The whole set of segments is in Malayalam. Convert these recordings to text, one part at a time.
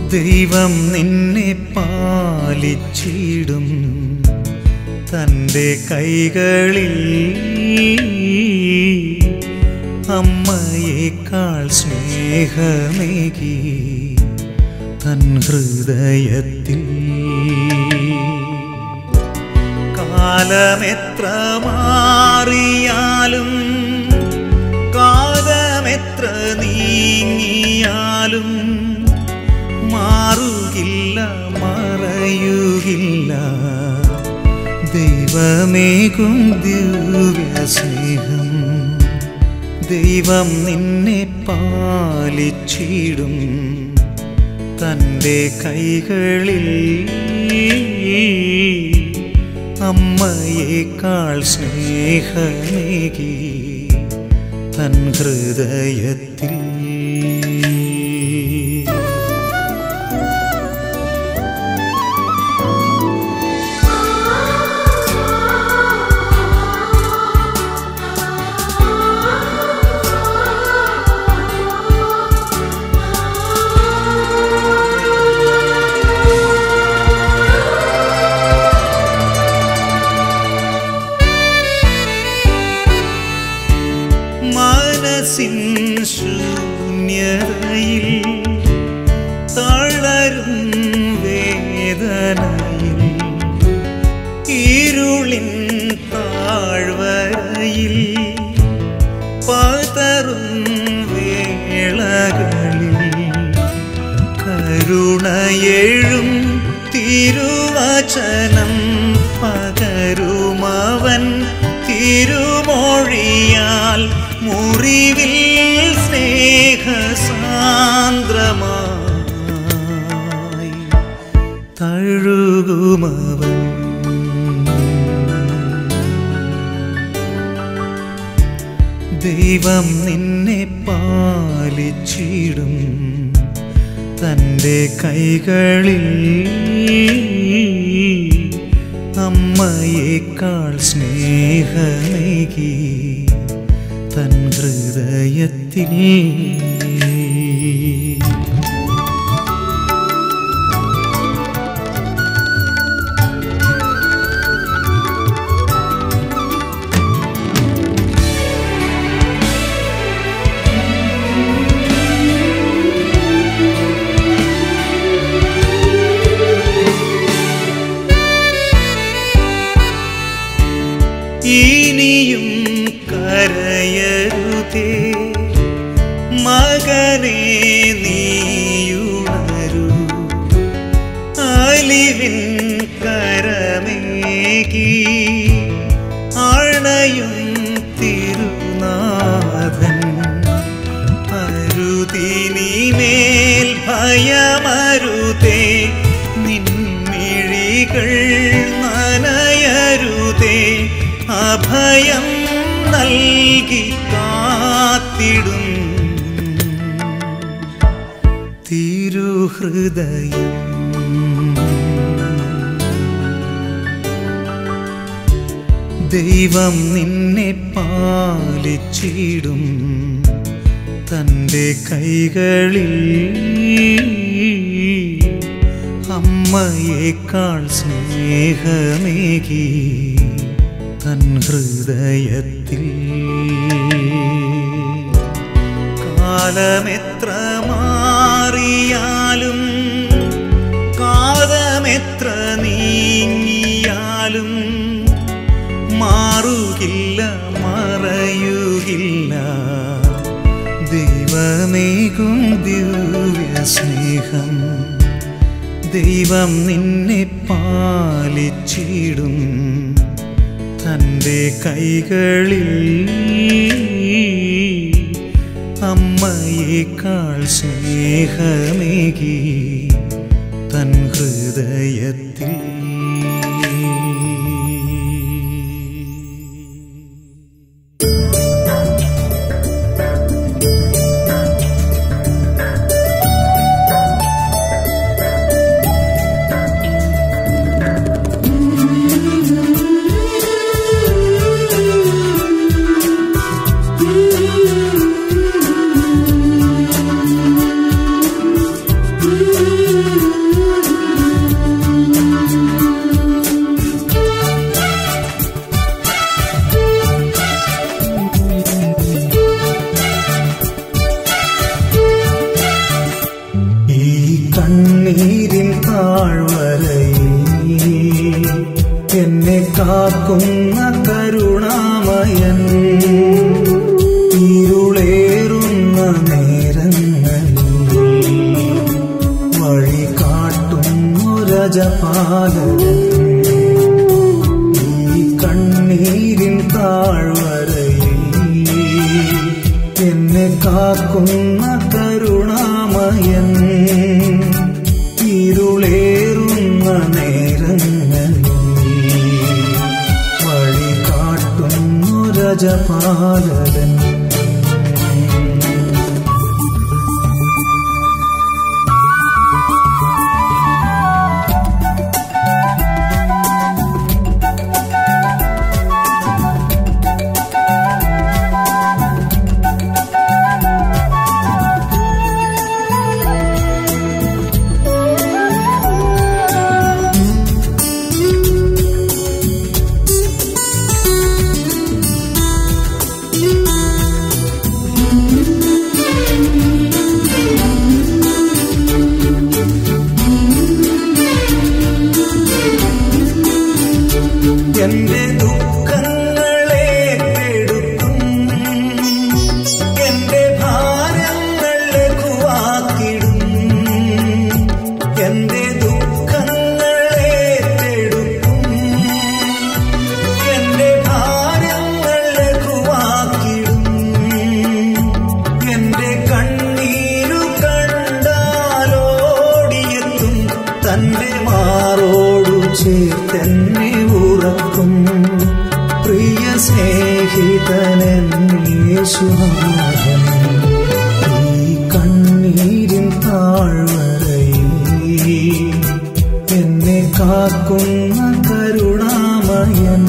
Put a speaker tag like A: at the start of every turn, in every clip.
A: ദൈവം നിന്നെ പാലിച്ചിടും തൻ്റെ കൈകളിൽ അമ്മയേക്കാൾ സ്നേഹമേകി തൻ ഹൃദയത്തിൽ കാലമെത്ര മാറിയാലും കാലമെത്ര നീങ്ങിയാലും മാറുകില്ല മറയുകില്ല ദൈവമേകും ദിവ്യ സ്നേഹം ദൈവം നിന്നെ പാലിച്ചിടും തൻ്റെ കൈകളിൽ അമ്മയേക്കാൾ സ്നേഹമേകി തൻ ഹൃദയത്തിൽ മനസ്സിൻ ശൂന്യതയിൽ തളരും വേദനയിൽ ഇരുളിൻ താഴ്വരയിൽ പതറും വേളകളിൽ കരുണയെഴും തിരുവചനം പകരുമവൻ തിരുമൊഴിയാൽ മുറിവിൽ സ്നേഹസാന്ദ്രമായി തഴുകുമവൻ ദൈവം നിന്നെ പാലിച്ചിടും തൻ്റെ കൈകളിൽ അമ്മയേക്കാൾ സ്നേഹമേകി തൻ ഹൃദയത്തിൽ ഇനിയും കരയരുതേ മകനെ നീയുണരൂ അലിവിൻ കരമേകി അണയും തിരുനാഥൻ അരുതിനിമേൽ ഭയമരുതേ നിൻമിഴികൾ നനയരുതേ അഭയം നൽകി കാത്തിടും തിരുഹൃദയം ദൈവം നിന്നെ പാലിച്ചിടും തൻ്റെ കൈകളിൽ അമ്മയേക്കാൾ സ്നേഹമേകി തൻ ഹൃദയത്തിൽ കാലമെത്ര മാറിയാലും കാലമെത്ര നീങ്ങിയാലും മാറുകില്ല മറയുകില്ല ദൈവമേകും ദിവ്യ സ്നേഹം ദൈവം നിന്നെ പാലിച്ചിടും തൻ്റെ കൈകളിൽ അമ്മയേക്കാൾ സ്നേഹമേകി തൻ ഹൃദയത്തിൽ
B: Thank you.
A: രജപാലകൻ ഈ കണ്ണീരിൻ താഴ്വരയിൽ എന്നെ കാക്കുന്ന കരുണാമയൻ ഇരുളേറുന്ന നേരങ്ങളിൽ വഴി കാട്ടുന്നു രജപാലകൻ എന്റെ ദുഃഖങ്ങളെ കെടുക്കും എന്റെ ഭാരങ്ങൾ ലഘുവാക്കിടും എന്റെ ദുഃഖങ്ങളെ കെടുക്കും എന്റെ ഭാരങ്ങൾ ലഘുവാക്കിടും എന്റെ കണ്ണീരു കണ്ടാലോടിയെത്തും തന്റെ മാറോടു ചേർത്തെന്നെ ഉറക്കും പ്രിയ സ്നേഹിതനേശുനാഥൻ ഈ കണ്ണീരിൻ താഴ്വരയിൽ എന്നെ കാക്കുന്ന കരുണാമയൻ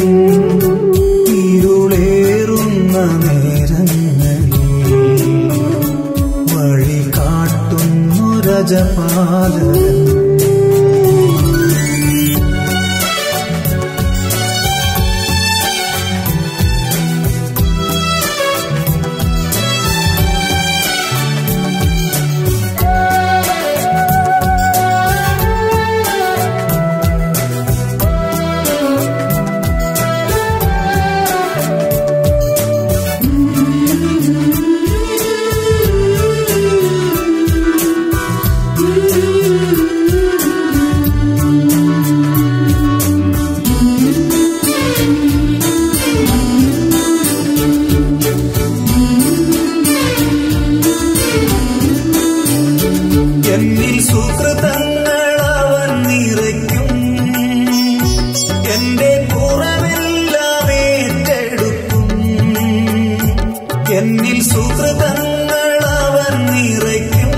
A: ഇരുളേറുന്ന നേരങ്ങളിൽ വഴി കാട്ടുന്നു രജപാലകൻ എന്നിൽ സുഹൃതങ്ങൾ അവൻ നിറയ്ക്കും എന്റെ കുറവെല്ലാം ഏറ്റെടുക്കും എന്നിൽ സുഹൃതങ്ങൾ അവൻ നിറയ്ക്കും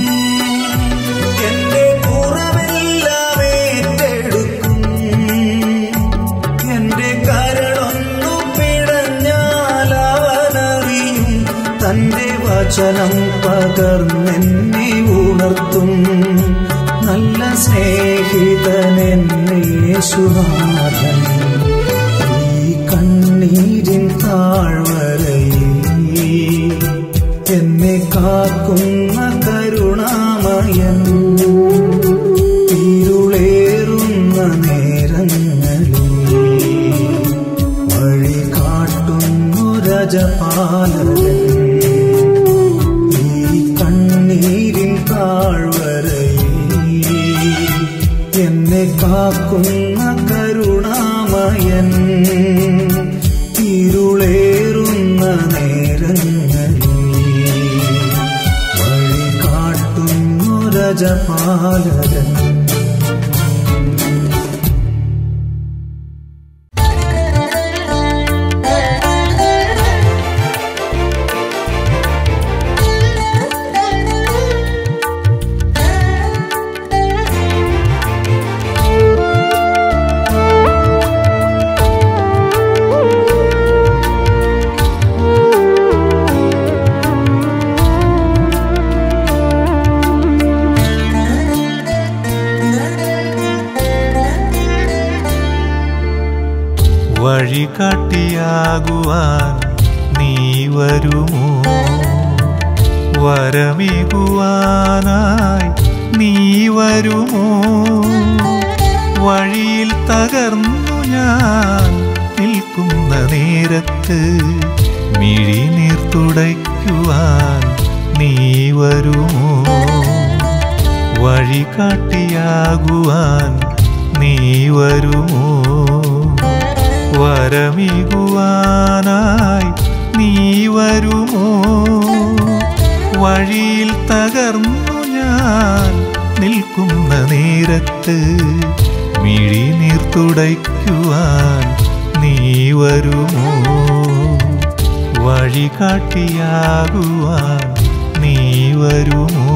A: എന്റെ കുറവെല്ലാം ഏറ്റെടുക്കും എന്റെ കരളൊന്നു പിടഞ്ഞാൽ അവനറിയും തന്റെ വചനം പകർന്നെന്നെ ഉണർത്തും നല്ല സ്നേഹിതനെന്നേശുനാഥൻ ഈ കണ്ണീരിൻ താഴ്വരയിൽ എന്നെ കാക്കുന്ന കരുണാമയൻ ഇരുളേറുന്ന നേരങ്ങളിൽ വഴി കാട്ടുന്നു രജപാലകൻ ഈ കണ്ണീരിൻ താഴ്വരയിൽ എന്നെ കാക്കുന്ന കരുണാമയൻ ഇരുളേറുന്ന നേരങ്ങളിൽ വഴി കാട്ടുന്നു രജപാലകൻ
B: വഴികാട്ടിയാകുവാൻ നീ വരുമോ വരമേകുവാനായി നീ വരുമോ വഴിയിൽ തകർന്നു ഞാൻ നിൽക്കുന്ന നേരത്ത് മിഴിനീർ തുടയ്ക്കുവാൻ നീ വരുമോ വഴികാട്ടിയാകുവാൻ നീ വരുമോ വരമികുവാനായി നീ വരുമോ വഴിയിൽ തകർന്നു ഞാൻ നിൽക്കുന്ന നേരത്ത് മിഴിനീർ തുടയ്ക്കുവാൻ നീ വരുമോ വഴി കാട്ടിയാകുവാൻ നീ വരുമോ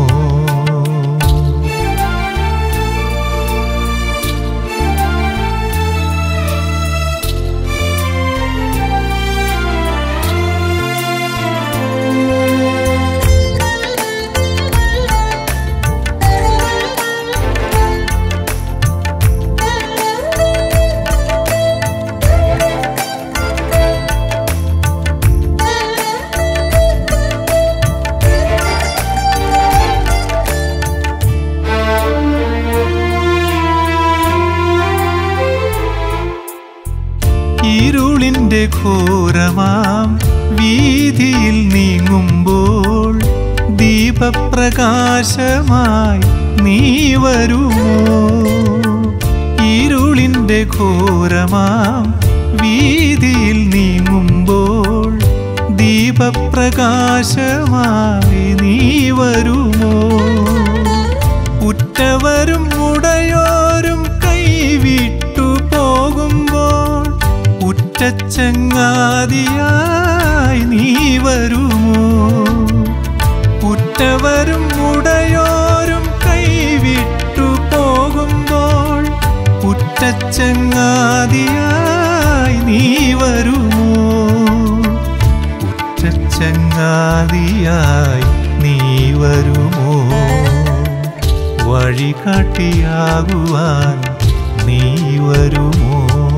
B: ഇരുളിന്റെ ഘോരമാം വീതിയിൽ നീങ്ങുമ്പോൾ ദീപപ്രകാശമായി നീ വരുമോ ഇരുളിന്റെ ഘോരമാം വീതിയിൽ നീങ്ങുമ്പോൾ ദീപപ്രകാശമായി നീ വരുമോ ഉറ്റവരും ഉടയോരും കൈവിട്ടു പോകുമ്പോൾ ഉറ്റച്ചങ്ങാതിയായി നീ വരുമോ ഉറ്റവരും ഉടയോരും കൈവിട്ടു പോകുമ്പോൾ ഉറ്റച്ചങ്ങാതിയായി നീ വരുമോ ഉറ്റച്ചങ്ങാതിയായി നീ വരുമോ വഴി കാട്ടിയാകുവാൻ നീ വരുമോ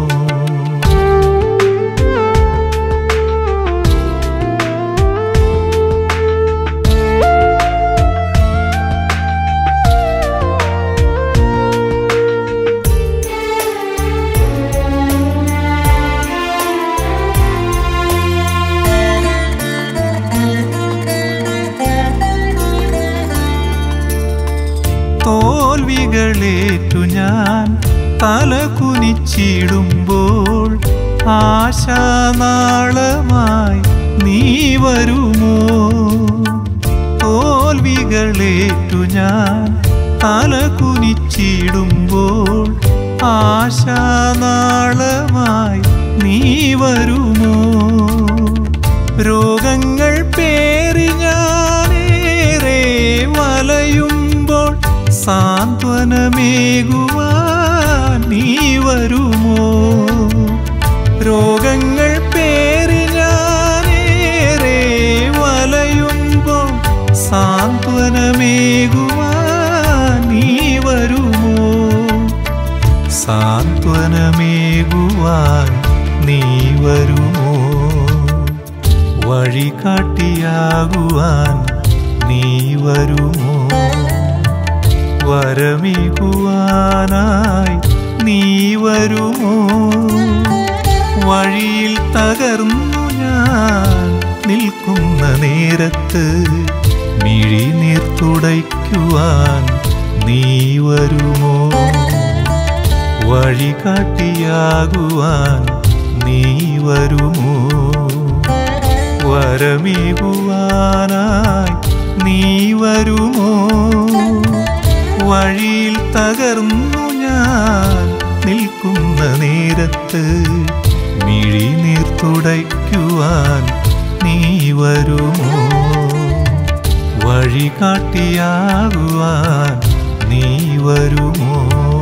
B: തോൽവികളേറ്റു ഞാൻ തല കുനിച്ചിടുമ്പോൾ ആശാനാളമായി നീ വരുമോ തോൽവികളേറ്റു ഞാൻ തല കുനിച്ചിടുമ്പോൾ ആശാനാളമായി നീ വരുമോ രോഗങ്ങൾ പേറി ഞാനേറെ വലയുമ്പോൾ സാന്ത്വനമേകുവാൻ നീ വരുമോ രോഗങ്ങൾ പേറി ഞാനേറെ വലയുമ്പോൾ സാന്ത്വനമേകുവാൻ നീ വരുമോ സാന്ത്വനമേകുവാൻ നീ വരുമോ വഴി കാട്ടിയാകുവാൻ നീ വരുമോ വരമികുവാനായി നീ വരുമോ വഴിയിൽ തകർന്നു ഞാൻ നിൽക്കുന്ന നേരത്ത് മിഴിനീർ തുടയ്ക്കുവാൻ നീ വരുമോ വഴി കാട്ടിയാകുവാൻ നീ വരുമോ വരമികുവാനായി നീ വരുമോ വഴിയിൽ തകർന്നു ഞാൻ നിൽക്കുന്ന നേരത്ത് മിഴിനീർ തുടയ്ക്കുവാൻ നീ വരുമോ വഴി കാട്ടിയാകുവാൻ നീ വരുമോ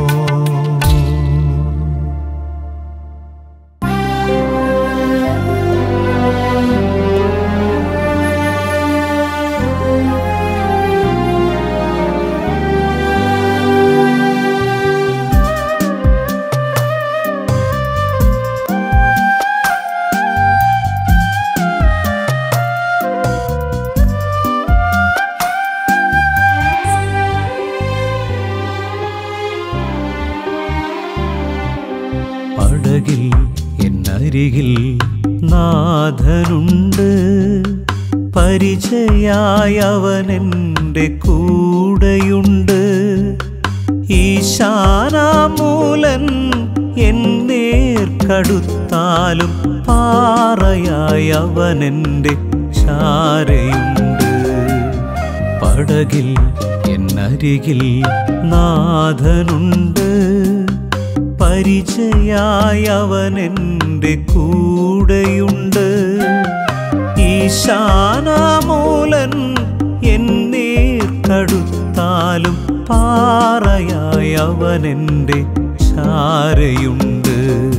A: പടകിൽ എന്നരികിൽ നാഥനുണ്ട് പരിചയായ അവൻ എൻ്റെ കൂടെയുണ്ട് ഈശാനാമൂലൻ എന്നേർക്കടുത്താലും പാറയായി അവനെൻ്റെ ചാരയുണ്ട് പടകിൽ എന്നരികിൽ നാഥനുണ്ട് പരിചയായി അവനെൻ്റെ കൂടെയുണ്ട് ഈശാനാമൂലൻ എന്നേർക്കടുത്താലും പാറയായി അവനെൻ്റെ ചാരയുണ്ട്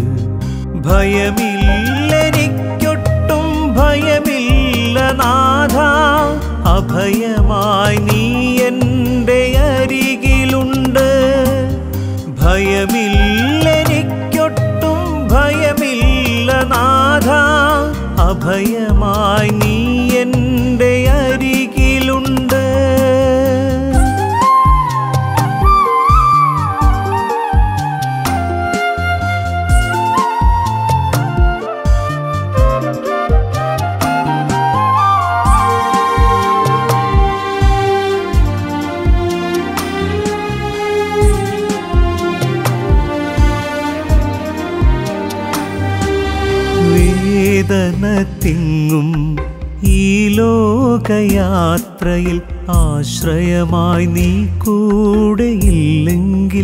A: ഭയമില്ലെനിക്കൊട്ടും ഭയമില്ല നാഥ അഭയമായി നീ എൻ്റെ അരികിലുണ്ട് ഭയമില്ലെനിക്കൊട്ടും ഭയമില്ല നാഥ അഭയമായി നീ എൻ്റെ അരികിലുണ്ട് വേദന തിങ്ങും ഈ ലോകയാത്രയിൽ ആശ്രയമായി നീ കൂടെയില്ലെങ്കിൽ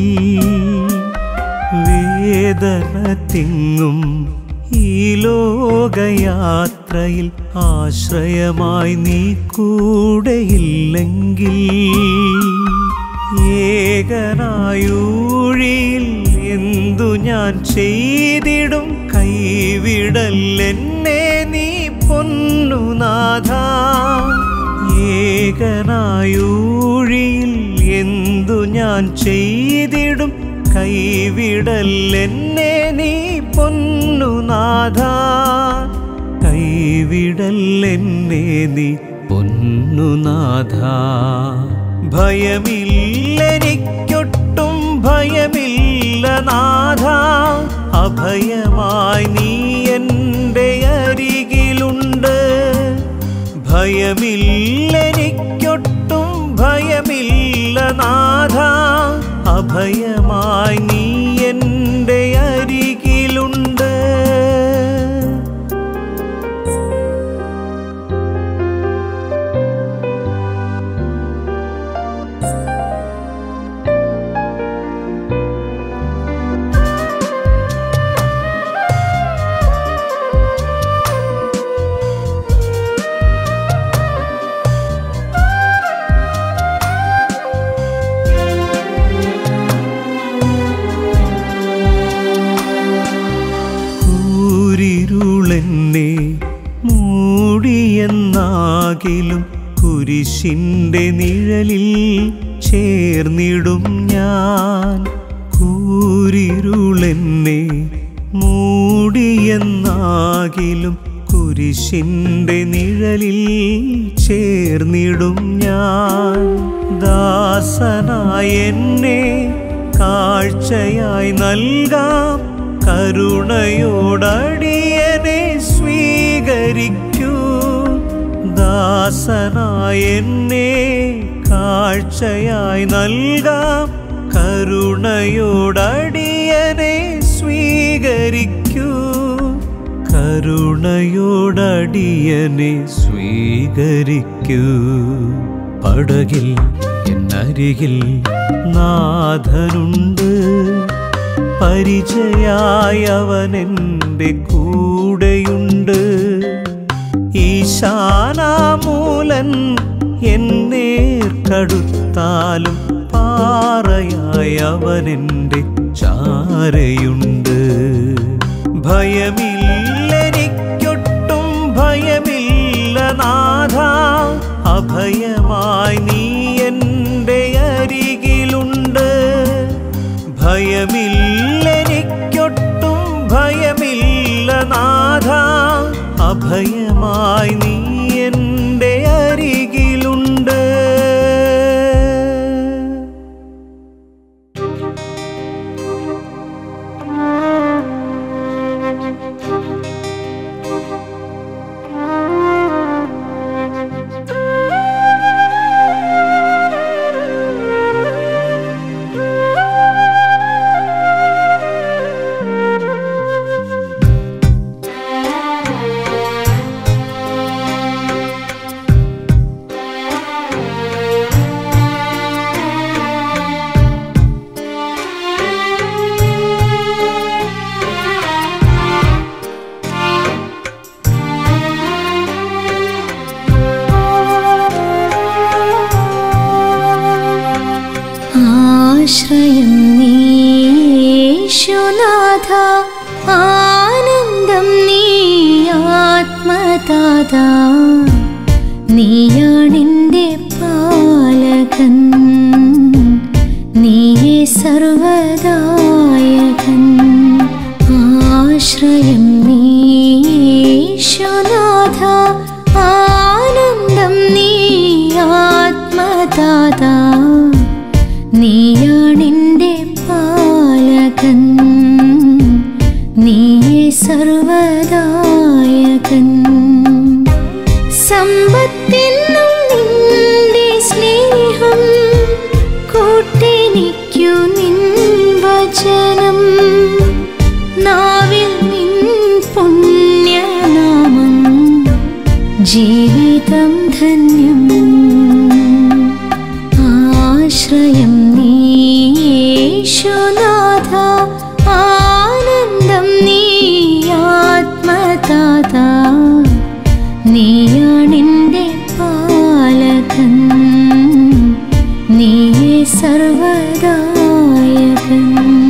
A: വേദന തിങ്ങും ഈ ലോകയാത്രയിൽ ആശ്രയമായി നീ കൂടെയില്ലെങ്കിൽ ഏകനായൂഴിയിൽ എന്തു ഞാൻ ചെയ്തിടും കൈവിടല്ലെന്നെ നീ പൊന്നുനാഥ ഏകനായൂഴിയിൽ എന്തു ഞാൻ ചെയ്തിടും കൈവിടല്ലെന്നെ നീ പൊന്നുനാഥ കൈവിടല്ലെന്നെ നീ പൊന്നുനാഥ ഭയമില്ലെനിക്കൊട്ടും ഭയമില്ല നാഥ അഭയമായി നീ എൻ്റെ അരികിലുണ്ട് ഭയമില്ലെനിക്കൊട്ടും ഭയമില്ല നാഥ അഭയമായി നീ എൻ്റെ അരികിലുണ്ട് കൂരിരുളെന്നെ മൂടിയെന്നാകിലും കുരിശിൻ്റെ നിഴലിൽ ചേർന്നിടും ഞാൻ കൂരിരുളെന്നെ മൂടിയെന്നാകിലും കുരിശിൻ്റെ നിഴലിൽ ചേർന്നിടും ഞാൻ ദാസനായ എന്നെ കാഴ്ചയായി നൽകാം കരുണയോടടിയനെ സ്വീകരിക്കൂ ദാസനായ എന്നെ കാഴ്ചയായി നൽകാം കരുണയോടടിയനെ സ്വീകരിക്കൂ കരുണയോടടിയനെ സ്വീകരിക്കൂ പടകിൽ എന്നരികിൽ നാഥനുണ്ട് പരിചയായവനെൻ്റെ കൂടെയുണ്ട് ഈശാനാമൂലൻ എന്നേർക്കടുത്താലും പാറയായവനെൻ്റെ ചാരയുണ്ട് ഭയമില്ലെനിക്കൊട്ടും ഭയമില്ല നാഥ അഭയമായി നീ എൻ്റെ അരികിലുണ്ട് ഭയമില്ലെനിക്കൊട്ടും ഭയമില്ല നാഥ അഭയമായി നീ എൻ്റെ അരികിലുണ്ട്
C: Thank you. ആശ്രയം നീശുനാഥ ആനന്ദം നീ ആത്മതാത നീയാണെൻ്റെ പാലകൻ നീയേ സർവദായകൻ ആശ്രയം നീശുനാഥ ആനന്ദം നീ ആത്മതാത നീയാണെൻ്റെ പാലകൻ നീയേ സർവദായകൻ സമ്പത്തിന്നും നിന്റെ സ്നേഹം കൂട്ടിനിക്കു നിൻ വചനം നാവിൽ നിൻ പുണ്യനാമം ജീവിതം ധന്യം ആശ്രയം നീശുനാഥ ആനന്ദം നീ ആത്മതാത നീയാണെൻ്റെ പാലകൻ നീയേ സർവദായകൻ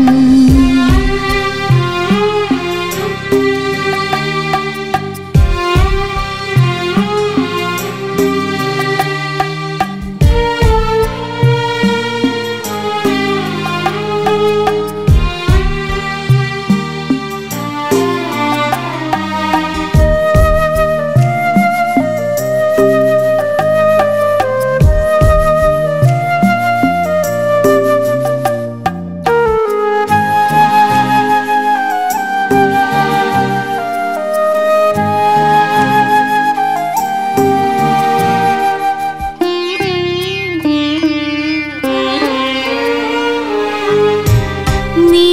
C: നീ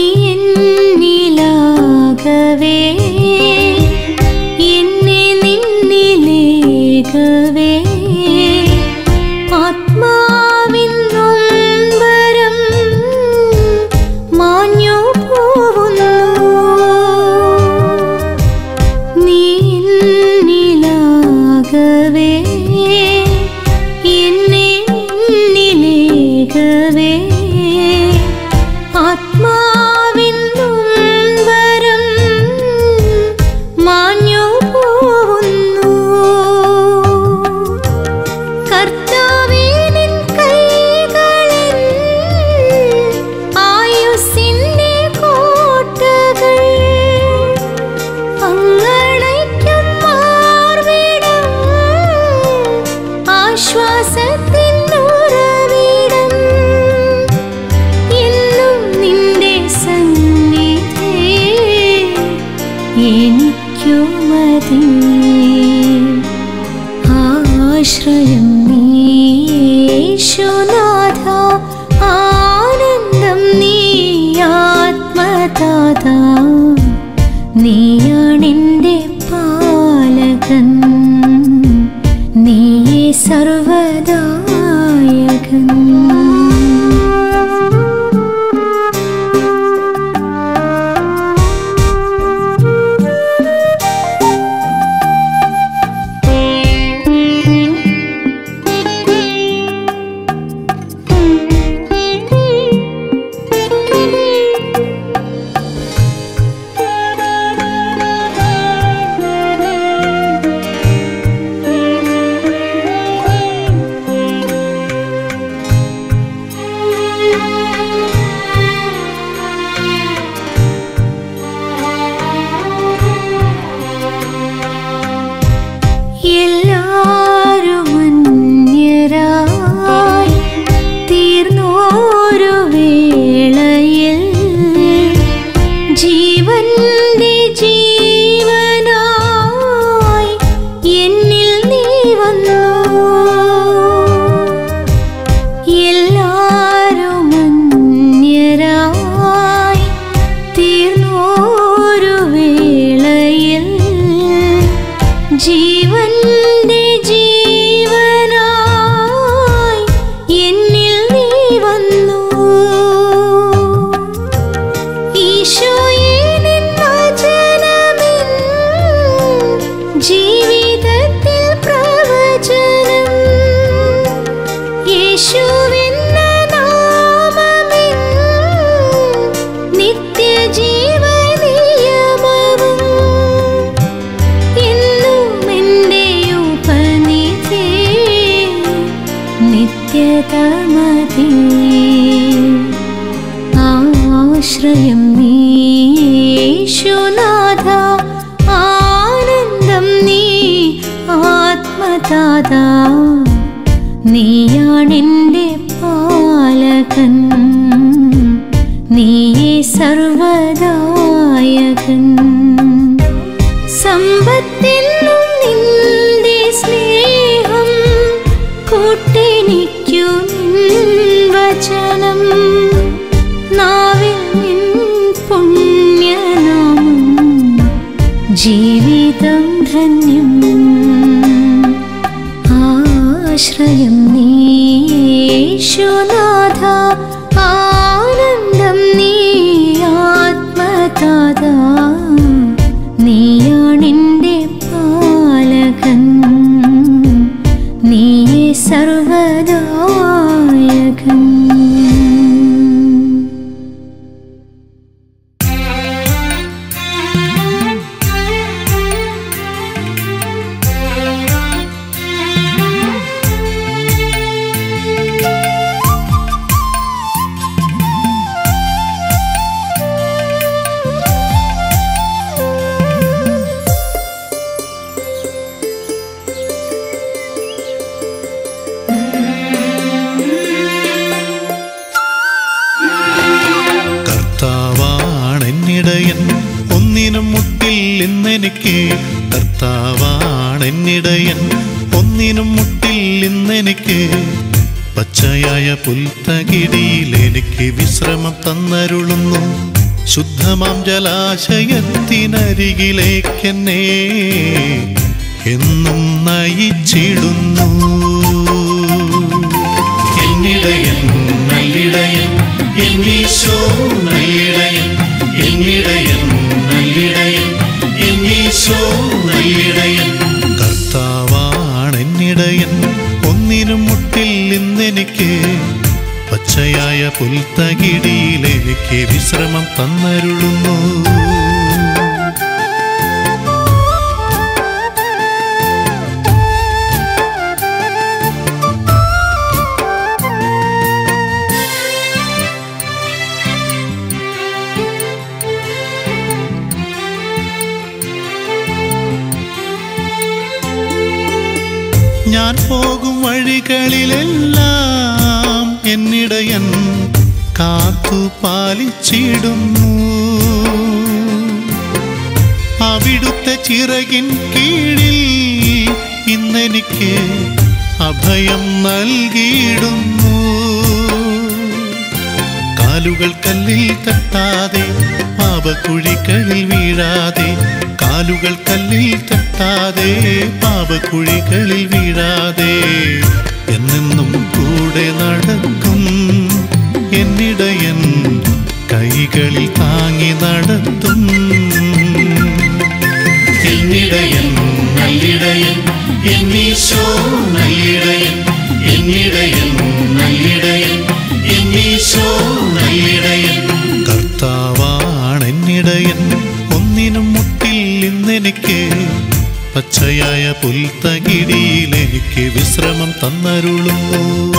C: എന്നിലാകവേ എന്നെ നിന്നിലേകവേ ആത്മാവിൻ നൊമ്പരം മാഞ്ഞു പോവുന്നു നീ എന്നിലാകവേ എന്നെ നിന്നിലേകവേ ആത്മാവിൻ നൊമ്പരം മാഞ്ഞു പോവുന്നു കർത്താവേ നിൻ കൈകളിൽ ആയുസ്സിന്റെ കോട്ടകൾ അങ്ങടയ്ക്കും മാർവിടം ആശ്വാസത്തിൻ ഉറവിടം എന്നും നിന്റെ സന്നിധി എനിക്കു മതി ആശ്രയം നീശുനാഥ ആനന്ദം നീ ആത്മതാത നീയാണെൻ്റെ പാലകൻ നീയേ സർവദായകൻ എല്ലാരും അന്യരായി തീർന്നോരു വേളയിൽ ജീവന്റെ ജീവനായി എന്നിൽ നീ വന്നു എല്ലാരും അന്യരായി തീർന്നോരു വേളയിൽ ജീവന്റെ ജീവനായി എന്നിൽ നീ വന്നു ഈശോയെ നിൻ വചനമെൻ ജീവിതത്തിൽ പ്രവചനം യേശുവെന്ന നാമമെൻ വ്രതമതി ആശ്രയം നീശുനാഥ ആനന്ദം നീ ആത്മതാത നീയാണെൻ്റെ പാലകൻ നീയേ സർവദായകൻ സമ്പത്തെന്നും നിന്റെ സ്നേഹം കൂട്ടെനിക്കു നിൻ വചനം നാവിൽ നിൻ പുണ്യനാമം ജീവിതം ധന്യം ആശ്രയം നീശുനാഥ ആനന്ദം നീ ആത്മതാത നീയാണെൻ്റെ പാലകൻ നീയേ സർവദായകൻ
B: കർത്താവാണെന്നിടയൻ ഒന്നിനും മുട്ടിൽ ഇന്നെനിക്ക് കർത്താവാണെന്നിടയൻ ഒന്നിനും മുട്ടിൽ ഇന്നെനിക്ക് പച്ചയായ പുൽത്തകിടിയിൽ എനിക്ക് വിശ്രമം തന്നരുളുന്നു ശുദ്ധമാം ജലാശയത്തിനരികിലേക്കെന്നെ എന്നും നയിച്ചിടുന്നു എന്നിടയൻ നല്ലിടയൻ എന്നീശോ നല്ലിടയൻ എന്നിടയൻ നല്ലിടയൻ എന്നീശോ നല്ലിടയൻ കർത്താവാണെന്നിടയൻ ഒന്നിനും മുട്ടിൽ ഇന്നെനിക്ക് പച്ചയായ പുൽത്തകിടിയിൽ എനിക്ക് വിശ്രമം തന്നരുളുന്നു ഞാൻ പോകും വഴികളിലെല്ലാം എന്നിടയൻ കാത്തു പാലിച്ചിടുന്നു അവിടുത്തെ ചിറകിൻ കീഴിൽ ഇന്നെനിക്ക് അഭയം നൽകിയിടുന്നു കാലുകൾ കല്ലിൽ തട്ടാതെ പാപക്കുഴികളിൽ വീഴാതെ കാലുകൾ കല്ലിൽ തട്ടാതെ പാപക്കുഴികളിൽ വീഴാതെ എന്നെന്നും കൂടെ നടക്കും എന്നിടയൻ കൈകളിൽ താങ്ങി നടത്തും എന്നിടയൻ നല്ലിടയൻ എന്നീശോ നല്ലിടയൻ എന്നിടയൻ നല്ലിടയൻ എന്നീശോ നല്ലിടയൻ കർത്താവാണെന്നിടയൻ ഒന്നിനും മുട്ടിൽ ഇന്നെനിക്ക് പച്ചയായ പുൽത്തകിടിയിൽ എനിക്ക് വിശ്രമം തന്നരുളുന്നു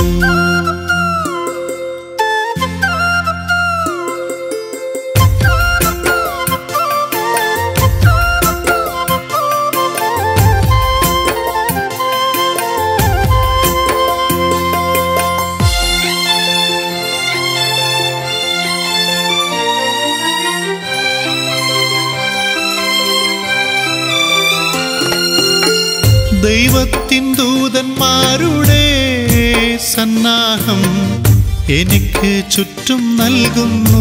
B: ദൈവത്തിൻ ദൂതന്മാരുടെ സന്നാഹം എനിക്ക് ചുറ്റും നൽകുന്നു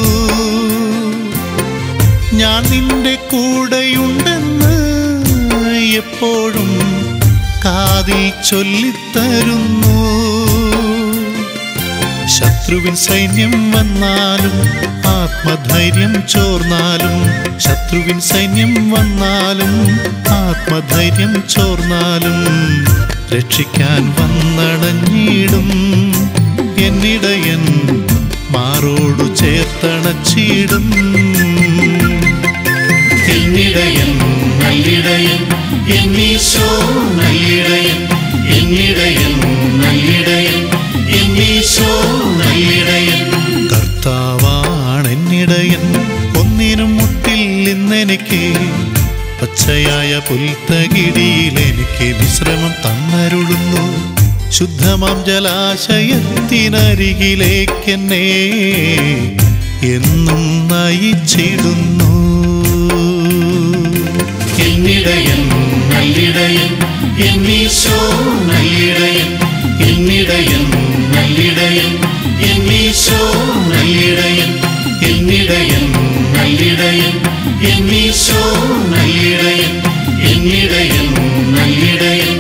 B: ഞാൻ നിന്റെ കൂടെയുണ്ടെന്ന് എപ്പോഴും കാതിൽ ചൊല്ലിത്തരുന്നു ശത്രുവിൻ സൈന്യം വന്നാലും ആത്മധൈര്യം ചോർന്നാലും ശത്രുവിൻ സൈന്യം വന്നാലും ആത്മധൈര്യം ചോർന്നാലും രക്ഷിക്കാൻ വന്നടഞ്ഞിടും എന്നിടയൻ മാറോടു ചേർത്തണച്ചിടും എന്നിടയൻ നല്ലിടയൻ എന്നീശോ നല്ലിടയൻ എന്നിടയൻ നല്ലിടയൻ എന്നീശോ നല്ലിടയൻ
D: കർത്താവാണെന്നിടയൻ ഒന്നിനും മുട്ടിൽ ഇന്നെനിക്ക് പച്ചയായ പുൽത്തകിടിയിൽ എനിക്ക് വിശ്രമം തന്നരുളുന്നു ശുദ്ധമാം ജലാശയത്തിനരികിലേക്കെന്നെ എന്നും നയിച്ചിടുന്നു
B: എന്നിടയൻ നല്ലിടയൻ എന്നീശോ നല്ലിടയൻ എന്നിടയൻ നല്ലിടയൻ എന്നീശോ നല്ലിടയൻ എന്നിടയൻ നല്ലിടയൻ എന്നീശോ നല്ലിടയൻ എന്നിടയൻ നല്ലിടയൻ